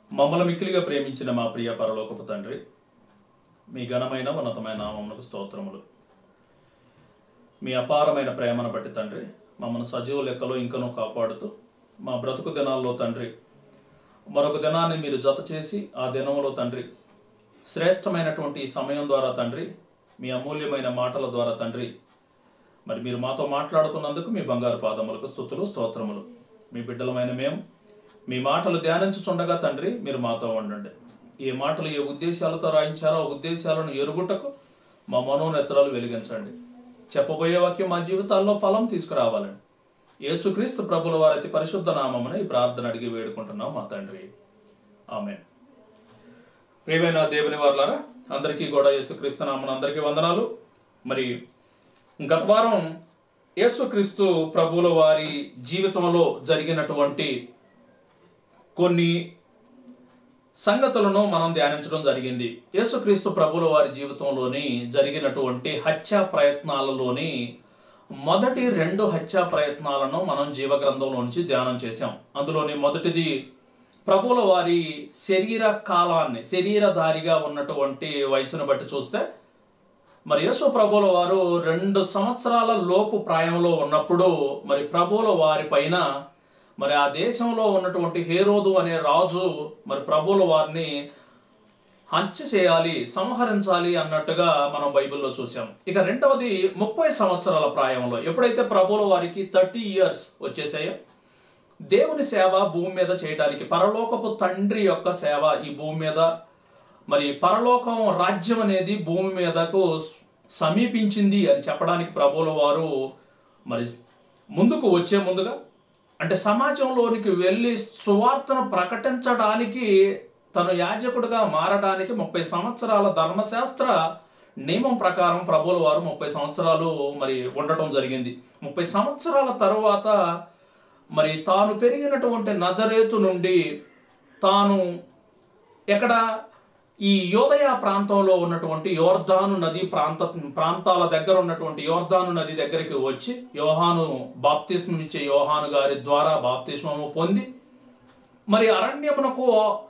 మమ్మల్ని మిక్కిలిగా ప్రేమించిన మా ప్రియ పరలోకపు తండ్రి మీ ఘనమైన ఉన్నతమైన నామమునకు స్తోత్రములు మీ అపారమైన ప్రేమను బట్టి తండ్రి మమ్మల్ని సజీవ లెక్కలో ఇంకనూ కాపాడుతూ మా బ్రతుకు దినాల్లో తండ్రి మరొక దినాన్ని మీరు జత చేసి ఆ దినంలో తండ్రి శ్రేష్టమైనటువంటి ఈ సమయం ద్వారా తండ్రి మీ అమూల్యమైన మాటల ద్వారా తండ్రి మరి మీరు మాతో మాట్లాడుతున్నందుకు మీ బంగారు పాదములకు స్థుతులు స్తోత్రములు మీ బిడ్డలమైన మేము మీ మాటలు ధ్యానించుచుండగా తండ్రి మీరు మాతో ఉండండి ఈ మాటలు ఏ ఉద్దేశాలతో రాయించారో ఆ ఉద్దేశాలను ఎరుగుటకు మా మనోనేత్రాలు వెలిగించండి చెప్పబోయే వాక్యం మా జీవితాల్లో ఫలం తీసుకురావాలండి యేసుక్రీస్తు ప్రభుల వారి అతి పరిశుద్ధ నామమున ఈ ప్రార్థన అడిగి వేడుకుంటున్నాం మా తండ్రి ఆమె ప్రియమైన దేవుని వారులారా అందరికీ కూడా యేసుక్రీస్తు నామన అందరికీ వందనాలు మరి గత వారం యేసుక్రీస్తు ప్రభుల వారి జీవితంలో జరిగినటువంటి కొన్ని సంగతులను మనం ధ్యానించడం జరిగింది యేసుక్రీస్తు ప్రభుల వారి జీవితంలోని జరిగినటువంటి హత్యా ప్రయత్నాలలోని మొదటి రెండు హత్యా ప్రయత్నాలను మనం జీవగ్రంథంలో నుంచి ధ్యానం చేశాం అందులోని మొదటిది ప్రభుల వారి శరీర కాలాన్ని శరీరధారిగా ఉన్నటువంటి వయసును బట్టి చూస్తే మరి యేసు ప్రభుల వారు రెండు సంవత్సరాల లోపు ప్రాయంలో ఉన్నప్పుడు మరి ప్రభుల వారి పైన మరి ఆ దేశంలో ఉన్నటువంటి హేరోదు అనే రాజు మరి ప్రభుల వారిని హత్య చేయాలి సంహరించాలి అన్నట్టుగా మనం బైబిల్లో చూసాం ఇక రెండవది ముప్పై సంవత్సరాల ప్రాయంలో ఎప్పుడైతే ప్రభుల వారికి థర్టీ ఇయర్స్ వచ్చేసాయో దేవుని సేవ భూమి మీద చేయడానికి పరలోకపు తండ్రి యొక్క సేవ ఈ భూమి మీద మరి పరలోకం రాజ్యం అనేది భూమి మీదకు సమీపించింది అని చెప్పడానికి ప్రభువుల వారు మరి ముందుకు వచ్చే ముందుగా అంటే సమాజంలోనికి వెళ్ళి సువార్తను ప్రకటించడానికి తను యాజకుడిగా మారడానికి ముప్పై సంవత్సరాల ధర్మశాస్త్ర నియమం ప్రకారం ప్రభువుల వారు ముప్పై సంవత్సరాలు మరి ఉండటం జరిగింది ముప్పై సంవత్సరాల తరువాత మరి తాను పెరిగినటువంటి నజరేతు నుండి తాను ఎక్కడ ఈ యోదయ ప్రాంతంలో ఉన్నటువంటి యోర్ధాను నది ప్రాంత ప్రాంతాల దగ్గర ఉన్నటువంటి యోర్ధాను నది దగ్గరికి వచ్చి యోహాను బాప్తిస్మం ఇచ్చే యోహాను గారి ద్వారా బాప్తిస్మము పొంది మరి అరణ్యమునకు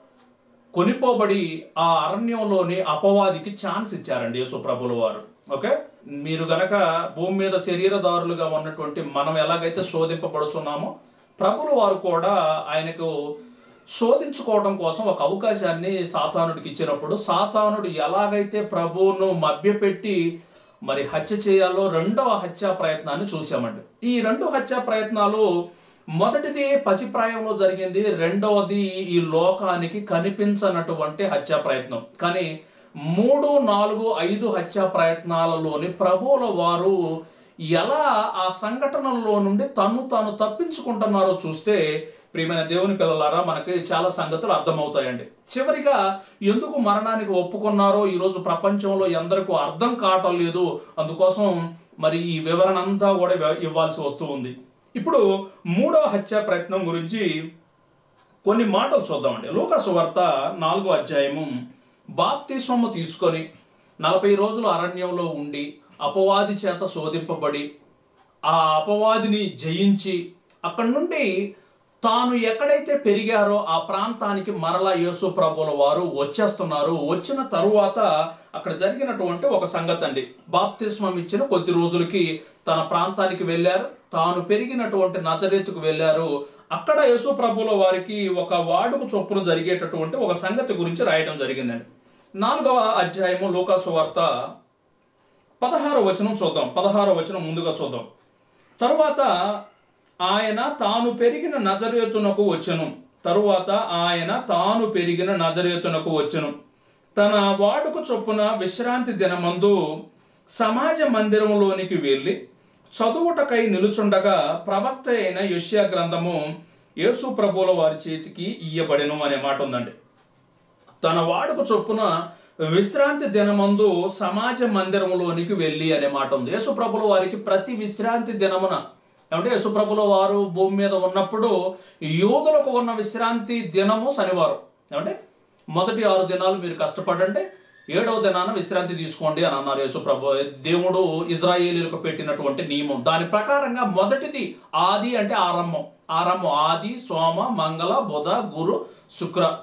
కొనిపోబడి ఆ అరణ్యంలోని అపవాదికి ఛాన్స్ ఇచ్చారండి యేసుప్రభుల వారు ఓకే మీరు గనక భూమి మీద శరీరదారులుగా ఉన్నటువంటి మనం ఎలాగైతే శోధింపబడుచున్నామో ప్రభుల వారు కూడా ఆయనకు శోధించుకోవడం కోసం ఒక అవకాశాన్ని సాతానుడికి ఇచ్చినప్పుడు సాతానుడు ఎలాగైతే ప్రభువును మభ్యపెట్టి మరి హత్య చేయాలో రెండవ హత్యా ప్రయత్నాన్ని చూసామండి ఈ రెండు హత్యా ప్రయత్నాలు మొదటిది పసిప్రాయంలో జరిగింది రెండవది ఈ లోకానికి కనిపించనటువంటి హత్యా ప్రయత్నం కానీ మూడు నాలుగు ఐదు హత్యా ప్రయత్నాలలోని ప్రభువుల వారు ఎలా ఆ సంఘటనల్లో నుండి తను తాను తప్పించుకుంటున్నారో చూస్తే ప్రియమైన దేవుని పిల్లలారా మనకి చాలా సంగతులు అర్థమవుతాయండి చివరిగా ఎందుకు మరణానికి ఒప్పుకున్నారో ఈరోజు ప్రపంచంలో ఎందరికీ అర్థం కావటం లేదు అందుకోసం మరి ఈ వివరణ అంతా కూడా ఇవ్వ- ఇవ్వాల్సి వస్తూ ఉంది ఇప్పుడు మూడవ హత్యా ప్రయత్నం గురించి కొన్ని మాటలు చూద్దామండి లూకాసు వార్త నాలుగో అధ్యాయము బాప్తిస్వము తీసుకొని నలభై రోజులు అరణ్యంలో ఉండి అపవాది చేత శోధింపబడి ఆ అపవాదిని జయించి అక్కడి నుండి తాను ఎక్కడైతే పెరిగారో ఆ ప్రాంతానికి మరలా యేసు ప్రభుల వారు వచ్చేస్తున్నారు వచ్చిన తరువాత అక్కడ జరిగినటువంటి ఒక సంగతి అండి బాప్తిస్మం ఇచ్చిన కొద్ది రోజులకి తన ప్రాంతానికి వెళ్ళారు తాను పెరిగినటువంటి నజరేతుకు వెళ్ళారు అక్కడ యేసు ప్రభుల వారికి ఒక వాడుకు చొప్పున జరిగేటటువంటి ఒక సంగతి గురించి రాయడం జరిగిందండి నాలుగవ అధ్యాయము లోకాసు వార్త పదహారో వచనం చూద్దాం పదహారో వచనం ముందుగా చూద్దాం తరువాత ఆయన తాను పెరిగిన నజరేతునకు వచ్చెను తరువాత ఆయన తాను పెరిగిన నజరేతునకు వచ్చెను తన వాడుకు చొప్పున విశ్రాంతి దినమందు సమాజ మందిరంలోనికి వెళ్ళి చదువుటకై నిలుచుండగా ప్రవక్త అయిన యెషయా గ్రంథము యేసు ప్రభుల వారి చేతికి ఇయ్యబడెను అనే మాట ఉందండి తన వాడుకు చొప్పున విశ్రాంతి దినమందు సమాజ మందిరంలోనికి వెళ్ళి అనే మాట ఉంది యేసుప్రభుల వారికి ప్రతి విశ్రాంతి దినమున ఏమంటే యేసుప్రభుల వారు భూమి మీద ఉన్నప్పుడు యోధులకు ఉన్న విశ్రాంతి దినము శనివారం ఏమంటే మొదటి ఆరు దినాలు మీరు కష్టపడంటే ఏడవ దినాన విశ్రాంతి తీసుకోండి అని అన్నారు యేసుప్రభు దేవుడు ఇజ్రాయేలీలకు పెట్టినటువంటి నియమం దాని ప్రకారంగా మొదటిది ఆది అంటే ఆరంభం ఆరంభం ఆది సోమ మంగళ బుధ గురు శుక్ర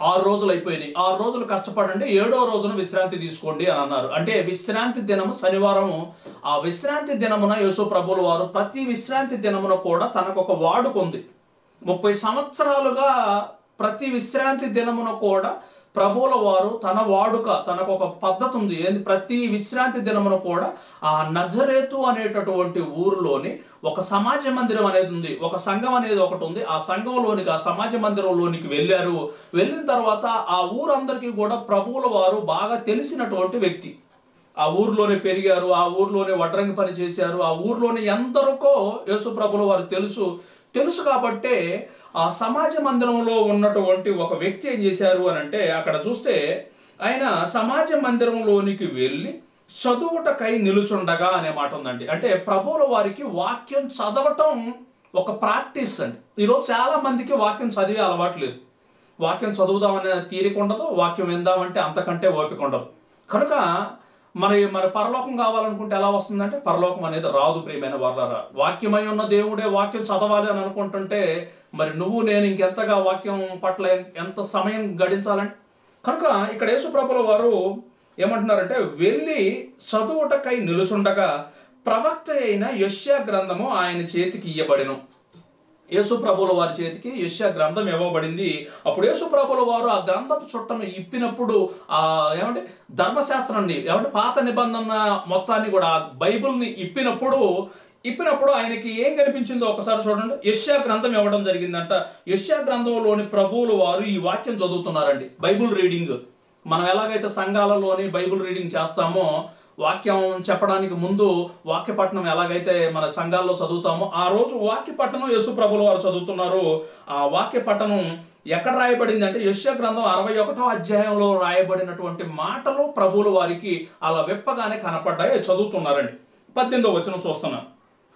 ఆరు రోజులు అయిపోయినాయి ఆరు రోజులు కష్టపడండి ఏడో రోజున విశ్రాంతి తీసుకోండి అని అన్నారు అంటే విశ్రాంతి దినము శనివారము ఆ విశ్రాంతి దినమున యేసు ప్రభుల వారు ప్రతి విశ్రాంతి దినమున కూడా తనకు ఒక వాడుక ఉంది ముప్పై సంవత్సరాలుగా ప్రతి విశ్రాంతి దినమున కూడా ప్రభువుల వారు తన వాడుక తనకు ఒక పద్ధతి ఉంది ఏంది ప్రతి విశ్రాంతి దినమున కూడా ఆ నజరేతు అనేటటువంటి ఊరిలోని ఒక సమాజ మందిరం అనేది ఉంది ఒక సంఘం అనేది ఒకటి ఉంది ఆ సంఘంలోనికి ఆ సమాజ మందిరంలోనికి వెళ్ళారు వెళ్ళిన తర్వాత ఆ ఊరందరికీ కూడా ప్రభువుల వారు బాగా తెలిసినటువంటి వ్యక్తి ఆ ఊర్లోనే పెరిగారు ఆ ఊర్లోనే వడ్రంగి పని చేశారు ఆ ఊర్లోనే ఎందరికో యేసు ప్రభుల వారు తెలుసు తెలుసు కాబట్టే ఆ సమాజ మందిరంలో ఉన్నటువంటి ఒక వ్యక్తి ఏం చేశారు అని అంటే అక్కడ చూస్తే ఆయన సమాజ మందిరంలోనికి వెళ్ళి చదువుటకై నిలుచుండగా అనే మాట ఉందండి అంటే ప్రభువుల వారికి వాక్యం చదవటం ఒక ప్రాక్టీస్ అండి ఈరోజు చాలా మందికి వాక్యం చదివే అలవాట్లేదు వాక్యం చదువుదామనే తీరిక ఉండదు వాక్యం విందామంటే అంతకంటే ఓపిక ఉండదు కనుక మరి మరి పరలోకం కావాలనుకుంటే ఎలా వస్తుందంటే పరలోకం అనేది రాదు ప్రియమైన వాళ్ళరా వాక్యమై ఉన్న దేవుడే వాక్యం చదవాలి అని అనుకుంటుంటే మరి నువ్వు నేను ఇంకెంతగా వాక్యం పట్ల ఎంత సమయం గడించాలంటే కనుక ఇక్కడ యేసుప్రభుల వారు ఏమంటున్నారంటే వెళ్ళి చదువుటకై నిలుచుండగా ప్రవక్త అయిన యశ్యా గ్రంథము ఆయన చేతికి ఇయ్యబడిను యేసు ప్రభుల వారి చేతికి యశ్యా గ్రంథం ఇవ్వబడింది అప్పుడు యేసు ప్రభుల వారు ఆ గ్రంథపు చుట్టను ఇప్పినప్పుడు ఆ ఏమంటే ధర్మశాస్త్రాన్ని ఏమంటే పాత నిబంధన మొత్తాన్ని కూడా ఆ బైబిల్ని ఇప్పినప్పుడు ఇప్పినప్పుడు ఆయనకి ఏం కనిపించిందో ఒకసారి చూడండి యశ్యా గ్రంథం ఇవ్వడం జరిగిందంట యశ్యా గ్రంథంలోని ప్రభువులు వారు ఈ వాక్యం చదువుతున్నారండి బైబిల్ రీడింగ్ మనం ఎలాగైతే సంఘాలలోని బైబిల్ రీడింగ్ చేస్తామో వాక్యం చెప్పడానికి ముందు వాక్యపట్నం ఎలాగైతే మన సంఘాల్లో చదువుతామో ఆ రోజు వాక్యపట్నం యేసు ప్రభుల వారు చదువుతున్నారు ఆ వాక్యపట్నం ఎక్కడ రాయబడింది అంటే యశ్య గ్రంథం అరవై ఒకటో అధ్యాయంలో రాయబడినటువంటి మాటలు ప్రభువుల వారికి అలా విప్పగానే కనపడ్డాయి అవి చదువుతున్నారండి పద్దెనిమిదో వచనం చూస్తున్నాం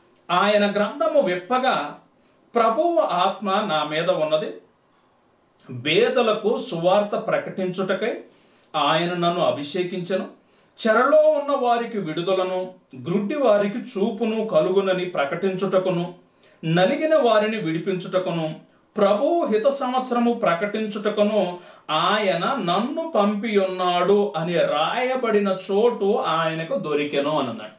ఆయన గ్రంథము విప్పగా ప్రభువు ఆత్మ నా మీద ఉన్నది బేదలకు సువార్త ప్రకటించుటకై ఆయన నన్ను అభిషేకించను చెరలో ఉన్న వారికి విడుదలను గ్రుడ్డి వారికి చూపును కలుగునని ప్రకటించుటకును నలిగిన వారిని విడిపించుటకును ప్రభువు హిత సంవత్సరము ప్రకటించుటకును ఆయన నన్ను పంపి ఉన్నాడు అని రాయబడిన చోటు ఆయనకు దొరికెను అని అన్నాడు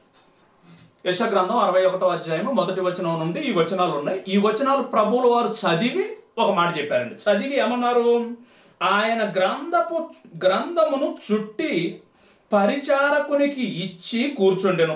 యశ గ్రంథం అరవై ఒకటో అధ్యాయము మొదటి వచనం నుండి ఈ వచనాలు ఉన్నాయి ఈ వచనాలు ప్రభువుల వారు చదివి ఒక మాట చెప్పారండి చదివి ఏమన్నారు ఆయన గ్రంథపు గ్రంథమును చుట్టి పరిచారకునికి ఇచ్చి కూర్చుండెను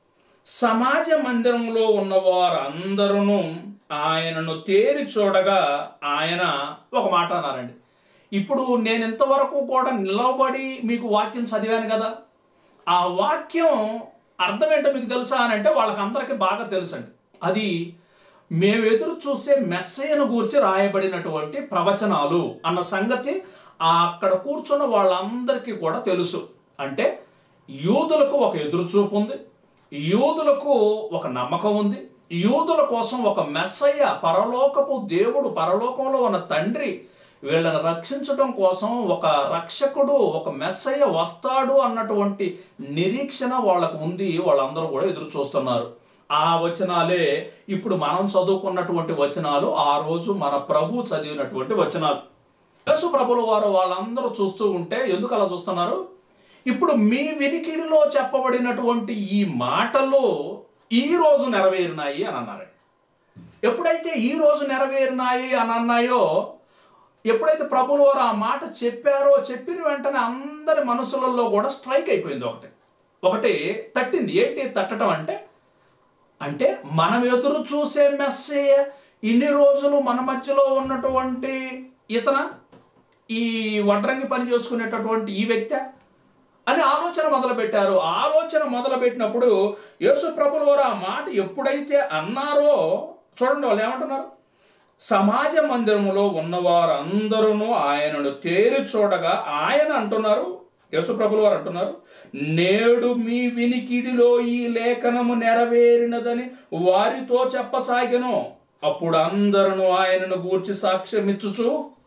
సమాజ మందిరంలో ఉన్న వారందరూ ఆయనను తేరి చూడగా ఆయన ఒక మాట అన్నారండి ఇప్పుడు నేను ఇంతవరకు కూడా నిలబడి మీకు వాక్యం చదివాను కదా ఆ వాక్యం అర్థం ఏంటో మీకు తెలుసా అని అంటే వాళ్ళకందరికీ బాగా తెలుసండి అది మేము ఎదురు చూసే మెస్సయ్యను గూర్చి రాయబడినటువంటి ప్రవచనాలు అన్న సంగతి ఆ అక్కడ కూర్చున్న వాళ్ళందరికీ కూడా తెలుసు అంటే యూదులకు ఒక ఎదురుచూపు ఉంది యూదులకు ఒక నమ్మకం ఉంది యూదుల కోసం ఒక మెస్సయ్య పరలోకపు దేవుడు పరలోకంలో ఉన్న తండ్రి వీళ్ళని రక్షించడం కోసం ఒక రక్షకుడు ఒక మెస్సయ్య వస్తాడు అన్నటువంటి నిరీక్షణ వాళ్ళకు ఉంది వాళ్ళందరూ కూడా ఎదురు చూస్తున్నారు ఆ వచనాలే ఇప్పుడు మనం చదువుకున్నటువంటి వచనాలు ఆ రోజు మన ప్రభు చదివినటువంటి వచనాలు యేసు ప్రభుల వారు వాళ్ళందరూ చూస్తూ ఉంటే ఎందుకు అలా చూస్తున్నారు ఇప్పుడు మీ వినికిడిలో చెప్పబడినటువంటి ఈ మాటలు ఈ రోజు నెరవేరినాయి అని అన్నారు ఎప్పుడైతే ఈ రోజు నెరవేరినాయి అని అన్నాయో ఎప్పుడైతే ప్రభుల వారు ఆ మాట చెప్పారో చెప్పిన వెంటనే అందరి మనసులలో కూడా స్ట్రైక్ అయిపోయింది ఒకటి ఒకటి తట్టింది ఏంటి తట్టడం అంటే అంటే మనం ఎదురు చూసే మెస్సే ఇన్ని రోజులు మన మధ్యలో ఉన్నటువంటి ఇతన ఈ వడ్రంగి పని చేసుకునేటటువంటి ఈ వ్యక్తి అని ఆలోచన మొదలుపెట్టారు ఆలోచన మొదలుపెట్టినప్పుడు యేసు ప్రభుల వారు ఆ మాట ఎప్పుడైతే అన్నారో చూడండి వాళ్ళు ఏమంటున్నారు సమాజ మందిరములో ఉన్నవారందరూ ఆయనను తేరి చూడగా ఆయన అంటున్నారు యేసుప్రభుల వారు అంటున్నారు నేడు మీ వినికిడిలో ఈ లేఖనము నెరవేరినదని వారితో చెప్పసాగెను అప్పుడు అందరూ ఆయనను గూర్చి సాక్ష్యమిచ్చుచు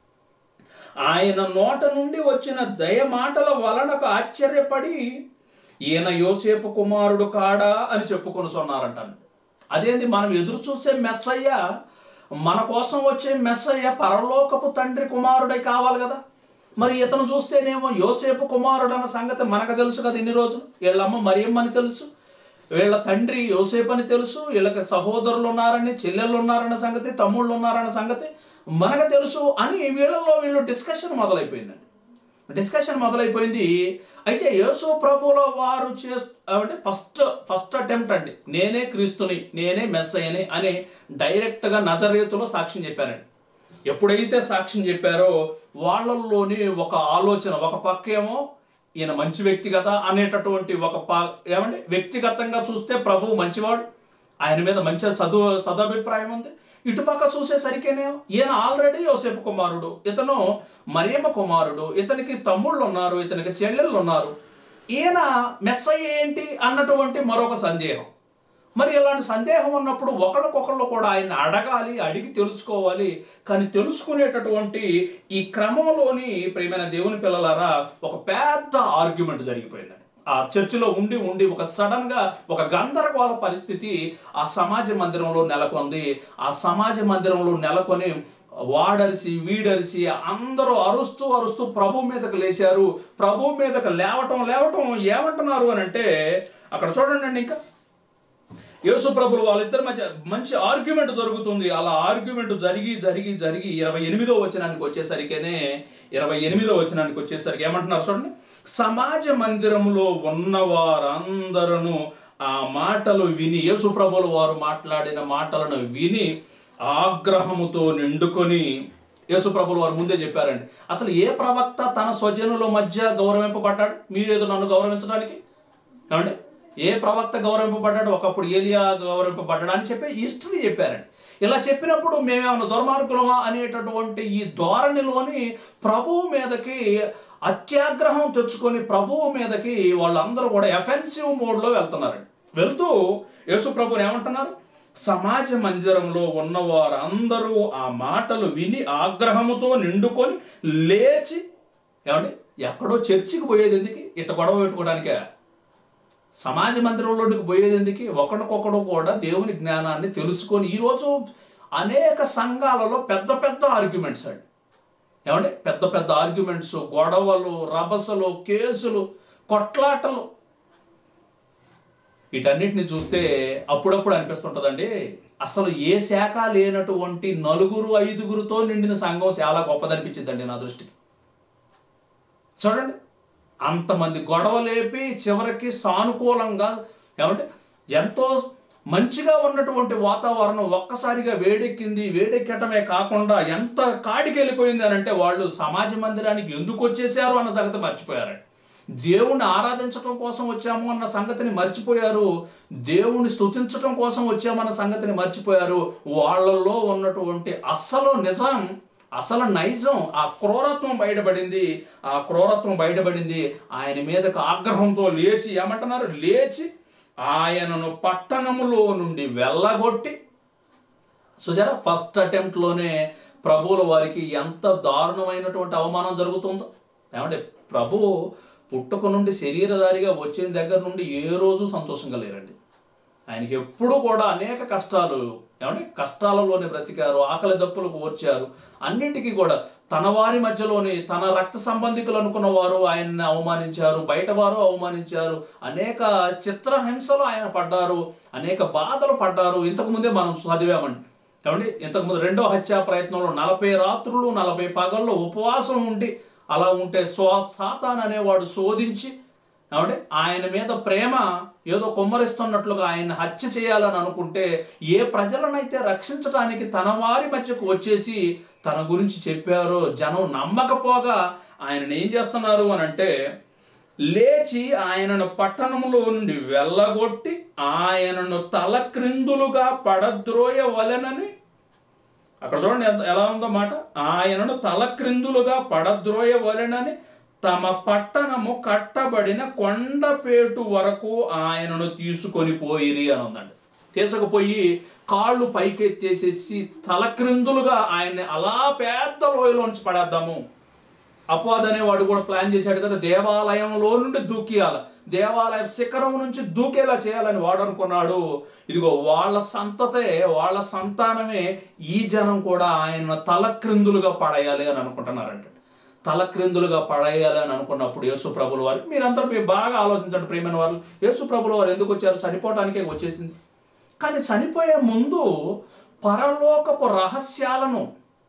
ఆయన నోట నుండి వచ్చిన దయ మాటల వలనకు ఆశ్చర్యపడి ఈయన యోసేపు కుమారుడు కాడా అని చెప్పుకొని సొన్నారంట అదేంటి మనం ఎదురు చూసే మెస్సయ్య మన కోసం వచ్చే మెస్సయ్య పరలోకపు తండ్రి కుమారుడై కావాలి కదా మరి ఇతను చూస్తేనేమో యోసేపు కుమారుడు అన్న సంగతి మనకు తెలుసు కదా ఇన్ని రోజులు వీళ్ళమ్మ మరియమ్మ అని తెలుసు వీళ్ళ తండ్రి యోసేపు అని తెలుసు వీళ్ళకి సహోదరులు ఉన్నారని చెల్లెళ్ళు ఉన్నారన్న సంగతి తమ్ముళ్ళు ఉన్నారన్న సంగతి మనకు తెలుసు అని వీళ్ళల్లో వీళ్ళు డిస్కషన్ మొదలైపోయిందండి డిస్కషన్ మొదలైపోయింది అయితే యేసు ప్రభుల వారు చే అంటే ఫస్ట్ ఫస్ట్ అటెంప్ట్ అండి నేనే క్రీస్తుని నేనే మెస్సయ్యని అని డైరెక్ట్గా నజరేతులో సాక్ష్యం చెప్పారండి ఎప్పుడైతే సాక్ష్యం చెప్పారో వాళ్ళల్లోని ఒక ఆలోచన ఒక పక్కేమో ఈయన మంచి వ్యక్తి కదా అనేటటువంటి ఒక పా ఏమంటే వ్యక్తిగతంగా చూస్తే ప్రభువు మంచివాడు ఆయన మీద మంచి సదు సదభిప్రాయం ఉంది ఇటుపక్క చూసేసరికేనే ఈయన ఆల్రెడీ యోసేపు కుమారుడు ఇతను మరియమ్మ కుమారుడు ఇతనికి తమ్ముళ్ళు ఉన్నారు ఇతనికి చెల్లెళ్ళు ఉన్నారు ఈయన మెస్సయ్య ఏంటి అన్నటువంటి మరొక సందేహం మరి ఇలాంటి సందేహం ఉన్నప్పుడు ఒకరికొకళ్ళు కూడా ఆయన అడగాలి అడిగి తెలుసుకోవాలి కానీ తెలుసుకునేటటువంటి ఈ క్రమంలోని ప్రియమైన దేవుని పిల్లలారా ఒక పెద్ద ఆర్గ్యుమెంట్ జరిగిపోయిందండి ఆ చర్చిలో ఉండి ఉండి ఒక సడన్ గా ఒక గందరగోళ పరిస్థితి ఆ సమాజ మందిరంలో నెలకొంది ఆ సమాజ మందిరంలో నెలకొని వాడరిసి వీడరిసి అందరూ అరుస్తూ అరుస్తూ ప్రభు మీదకు లేచారు ప్రభు మీదకు లేవటం లేవటం ఏమంటున్నారు అని అంటే అక్కడ చూడండి అండి ఇంకా యేసు ప్రభులు వాళ్ళిద్దరి మధ్య మంచి ఆర్గ్యుమెంట్ జరుగుతుంది అలా ఆర్గ్యుమెంట్ జరిగి జరిగి జరిగి ఇరవై ఎనిమిదో వచనానికి వచ్చేసరికేనే ఇరవై ఎనిమిదో వచనానికి వచ్చేసరికి ఏమంటున్నారు చూడండి సమాజ మందిరములో ఉన్న వారందరూ ఆ మాటలు విని యేసు ప్రభులు వారు మాట్లాడిన మాటలను విని ఆగ్రహముతో నిండుకొని యేసు ప్రభులు వారు ముందే చెప్పారండి అసలు ఏ ప్రవక్త తన స్వజనుల మధ్య గౌరవింపబడ్డాడు మీరేదో నన్ను గౌరవించడానికి ఏమండి ఏ ప్రవక్త గౌరవింపబడ్డాడు ఒకప్పుడు ఏలియా గౌరవింపబడ్డాడు అని చెప్పి హిస్టరీ చెప్పారండి ఇలా చెప్పినప్పుడు మేమేమైనా దుర్మార్గులమా అనేటటువంటి ఈ ధోరణిలోని ప్రభువు మీదకి అత్యాగ్రహం తెచ్చుకొని ప్రభువు మీదకి వాళ్ళందరూ కూడా ఎఫెన్సివ్ మోడ్లో వెళ్తున్నారండి వెళ్తూ యేసు ప్రభుని ఏమంటున్నారు సమాజ మందిరంలో ఉన్నవారందరూ ఆ మాటలు విని ఆగ్రహముతో నిండుకొని లేచి ఏమండి ఎక్కడో చర్చికి పోయేది ఎందుకు ఇట్ట గొడవ పెట్టుకోవడానికే సమాజ మందిరంలోనికి పోయేది ఎందుకు ఒకడికొకడు కూడా దేవుని జ్ఞానాన్ని తెలుసుకొని ఈరోజు అనేక సంఘాలలో పెద్ద పెద్ద ఆర్గ్యుమెంట్స్ అండి ఏమండి పెద్ద పెద్ద ఆర్గ్యుమెంట్స్ గొడవలు రభసలు కేసులు కొట్లాటలు వీటన్నిటిని చూస్తే అప్పుడప్పుడు అనిపిస్తుంటుందండి అసలు ఏ శాఖ లేనటువంటి నలుగురు ఐదుగురుతో నిండిన సంఘం చాలా గొప్పదనిపించిందండి నా దృష్టికి చూడండి అంతమంది గొడవ లేపి చివరికి సానుకూలంగా ఏమంటే ఎంతో మంచిగా ఉన్నటువంటి వాతావరణం ఒక్కసారిగా వేడెక్కింది వేడెక్కటమే కాకుండా ఎంత కాడికి వెళ్ళిపోయింది అని అంటే వాళ్ళు సమాజ మందిరానికి ఎందుకు వచ్చేసారు అన్న సంగతి మర్చిపోయారండి దేవుణ్ణి ఆరాధించడం కోసం వచ్చాము అన్న సంగతిని మర్చిపోయారు దేవుని స్తుతించడం కోసం వచ్చామన్న సంగతిని మర్చిపోయారు వాళ్ళల్లో ఉన్నటువంటి అసలు నిజం అసలు నైజం ఆ క్రూరత్వం బయటపడింది ఆ క్రూరత్వం బయటపడింది ఆయన మీదకు ఆగ్రహంతో లేచి ఏమంటున్నారు లేచి ఆయనను పట్టణములో నుండి వెళ్ళగొట్టి చూసారా ఫస్ట్ అటెంప్ట్లోనే ప్రభువుల వారికి ఎంత దారుణమైనటువంటి అవమానం జరుగుతుందో ఏమంటే ప్రభువు పుట్టుక నుండి శరీరధారిగా వచ్చిన దగ్గర నుండి ఏ రోజు సంతోషంగా లేరండి ఆయనకి ఎప్పుడూ కూడా అనేక కష్టాలు ఏమంటే కష్టాలలోనే బ్రతికారు ఆకలి దప్పులకు వచ్చారు అన్నింటికీ కూడా తన వారి మధ్యలోని తన రక్త సంబంధికులు అనుకున్న వారు ఆయన్ని అవమానించారు బయట వారు అవమానించారు అనేక చిత్రహింసలు ఆయన పడ్డారు అనేక బాధలు పడ్డారు ఇంతకు ముందే మనం చదివామండి ఏమండి ఇంతకుముందు రెండో హత్యా ప్రయత్నంలో నలభై రాత్రులు నలభై పగల్లో ఉపవాసం ఉండి అలా ఉంటే సో సాతాన్ అనేవాడు శోధించి ఏమంటే ఆయన మీద ప్రేమ ఏదో కుమ్మరిస్తున్నట్లుగా ఆయన హత్య చేయాలని అనుకుంటే ఏ ప్రజలనైతే రక్షించడానికి తన వారి మధ్యకు వచ్చేసి తన గురించి చెప్పారో జనం నమ్మకపోగా ఆయనను ఏం చేస్తున్నారు అని అంటే లేచి ఆయనను పట్టణంలో నుండి వెళ్ళగొట్టి ఆయనను తలక్రిందులుగా పడద్రోయవలెనని అక్కడ చూడండి ఎంత ఎలా ఉందో మాట ఆయనను తలక్రిందులుగా పడద్రోయవలెనని తమ పట్టణము కట్టబడిన కొండపేటు వరకు ఆయనను తీసుకొని పోయిరి అని ఉందండి తీసుకుపోయి కాళ్ళు పైకెత్తేసేసి తలక్రిందులుగా ఆయన్ని అలా పెద్ద లోయలోంచి పడేద్దాము అపవాద్ అనేవాడు కూడా ప్లాన్ చేశాడు కదా దేవాలయంలో నుండి దూకియాల దేవాలయ శిఖరం నుంచి దూకేలా చేయాలని వాడు అనుకున్నాడు ఇదిగో వాళ్ళ సంతతే వాళ్ళ సంతానమే ఈ జనం కూడా ఆయన తలక్రిందులుగా పడేయాలి అని అనుకుంటున్నారంట తలక్రిందులుగా పడేయాలి అని అనుకున్నప్పుడు యేసు ప్రభుల వారు మీరందరూ మీరు బాగా ఆలోచించండి ప్రేమైన వారు యేసు ప్రభుల వారు ఎందుకు వచ్చారు చనిపోవడానికే వచ్చేసింది కానీ చనిపోయే ముందు పరలోకపు రహస్యాలను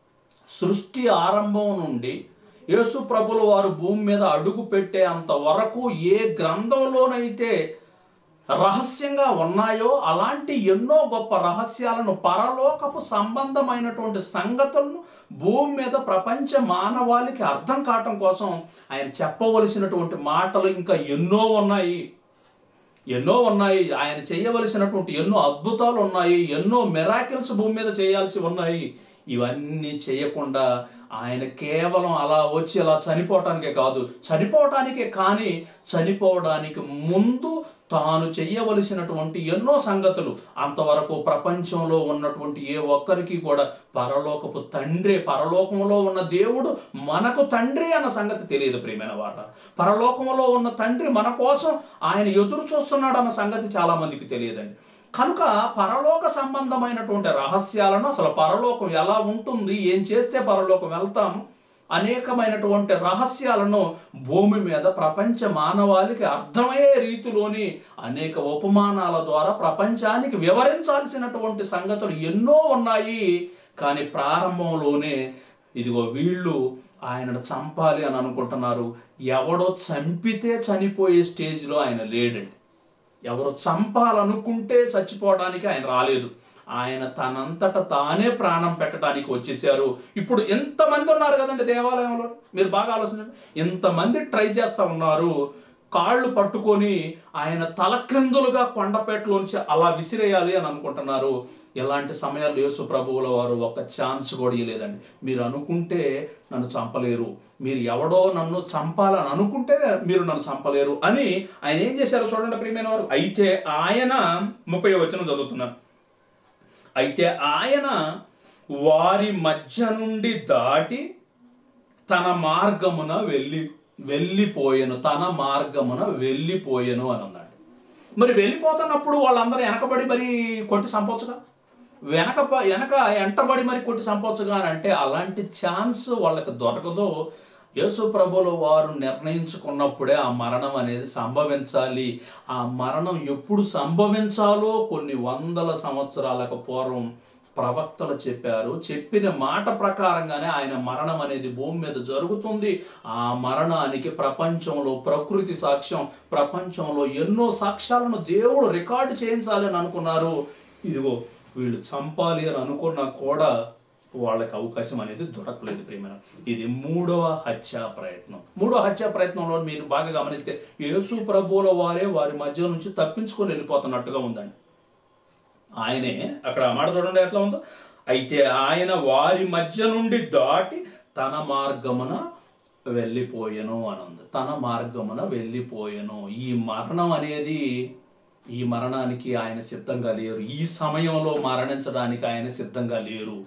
సృష్టి ఆరంభం నుండి యేసు ప్రభుల వారు భూమి మీద అడుగు పెట్టే అంత వరకు ఏ గ్రంథంలోనైతే రహస్యంగా ఉన్నాయో అలాంటి ఎన్నో గొప్ప రహస్యాలను పరలోకపు సంబంధమైనటువంటి సంగతులను భూమి మీద ప్రపంచ మానవాళికి అర్థం కావటం కోసం ఆయన చెప్పవలసినటువంటి మాటలు ఇంకా ఎన్నో ఉన్నాయి ఎన్నో ఉన్నాయి ఆయన చేయవలసినటువంటి ఎన్నో అద్భుతాలు ఉన్నాయి ఎన్నో మెరాకిల్స్ భూమి మీద చేయాల్సి ఉన్నాయి ఇవన్నీ చేయకుండా ఆయన కేవలం అలా వచ్చి అలా చనిపోవటానికే కాదు చనిపోవటానికే కానీ చనిపోవడానికి ముందు తాను చెయ్యవలసినటువంటి ఎన్నో సంగతులు అంతవరకు ప్రపంచంలో ఉన్నటువంటి ఏ ఒక్కరికి కూడా పరలోకపు తండ్రి పరలోకంలో ఉన్న దేవుడు మనకు తండ్రి అన్న సంగతి తెలియదు ప్రియమైన వార పరలోకంలో ఉన్న తండ్రి మన కోసం ఆయన ఎదురు చూస్తున్నాడు అన్న సంగతి చాలా మందికి తెలియదండి కనుక పరలోక సంబంధమైనటువంటి రహస్యాలను అసలు పరలోకం ఎలా ఉంటుంది ఏం చేస్తే పరలోకం వెళ్తాం అనేకమైనటువంటి రహస్యాలను భూమి మీద ప్రపంచ మానవాళికి అర్థమయ్యే రీతిలోని అనేక ఉపమానాల ద్వారా ప్రపంచానికి వివరించాల్సినటువంటి సంగతులు ఎన్నో ఉన్నాయి కానీ ప్రారంభంలోనే ఇదిగో వీళ్ళు ఆయనను చంపాలి అని అనుకుంటున్నారు ఎవడో చంపితే చనిపోయే స్టేజ్లో ఆయన లేడండి ఎవరు చంపాలనుకుంటే చచ్చిపోవడానికి ఆయన రాలేదు ఆయన తనంతట తానే ప్రాణం పెట్టడానికి వచ్చేసారు ఇప్పుడు ఎంతమంది ఉన్నారు కదండి దేవాలయంలో మీరు బాగా ఆలోచించండి ఎంతమంది ట్రై చేస్తూ ఉన్నారు కాళ్ళు పట్టుకొని ఆయన తలక్రిందులుగా కొండపేటలోంచి అలా విసిరేయాలి అని అనుకుంటున్నారు ఇలాంటి సమయాల్లో యేసు ప్రభువుల వారు ఒక ఛాన్స్ కూడా ఇవ్వలేదండి మీరు అనుకుంటే నన్ను చంపలేరు మీరు ఎవడో నన్ను చంపాలని అనుకుంటే మీరు నన్ను చంపలేరు అని ఆయన ఏం చేశారో చూడండి ప్రియమైన వారు అయితే ఆయన ముప్పై వచనం చదువుతున్నారు అయితే ఆయన వారి మధ్య నుండి దాటి తన మార్గమున వెళ్ళి వెళ్ళిపోయెను తన మార్గమున వెళ్ళిపోయెను అని ఉందండి మరి వెళ్ళిపోతున్నప్పుడు వాళ్ళందరూ వెనకబడి మరి కొట్టి చంపొచ్చుగా వెనక వెనక ఎంటబడి మరి కొట్టి చంపొచ్చుగా అని అంటే అలాంటి ఛాన్స్ వాళ్ళకి దొరకదు యేసు ప్రభుల వారు నిర్ణయించుకున్నప్పుడే ఆ మరణం అనేది సంభవించాలి ఆ మరణం ఎప్పుడు సంభవించాలో కొన్ని వందల సంవత్సరాలకు పూర్వం ప్రవక్తలు చెప్పారు చెప్పిన మాట ప్రకారంగానే ఆయన మరణం అనేది భూమి మీద జరుగుతుంది ఆ మరణానికి ప్రపంచంలో ప్రకృతి సాక్ష్యం ప్రపంచంలో ఎన్నో సాక్ష్యాలను దేవుడు రికార్డు చేయించాలి అని అనుకున్నారు ఇదిగో వీళ్ళు చంపాలి అని అనుకున్నా కూడా వాళ్ళకి అవకాశం అనేది దొరకలేదు ప్రేమ ఇది మూడవ హత్యా ప్రయత్నం మూడవ హత్యా ప్రయత్నంలో మీరు బాగా గమనిస్తే యేసు ప్రభువుల వారే వారి మధ్య నుంచి తప్పించుకొని వెళ్ళిపోతున్నట్టుగా ఉందండి ఆయనే అక్కడ ఆ మాట చూడండి ఎట్లా ఉందో అయితే ఆయన వారి మధ్య నుండి దాటి తన మార్గమున వెళ్ళిపోయెను అని ఉంది తన మార్గమున వెళ్ళిపోయెను ఈ మరణం అనేది ఈ మరణానికి ఆయన సిద్ధంగా లేరు ఈ సమయంలో మరణించడానికి ఆయన సిద్ధంగా లేరు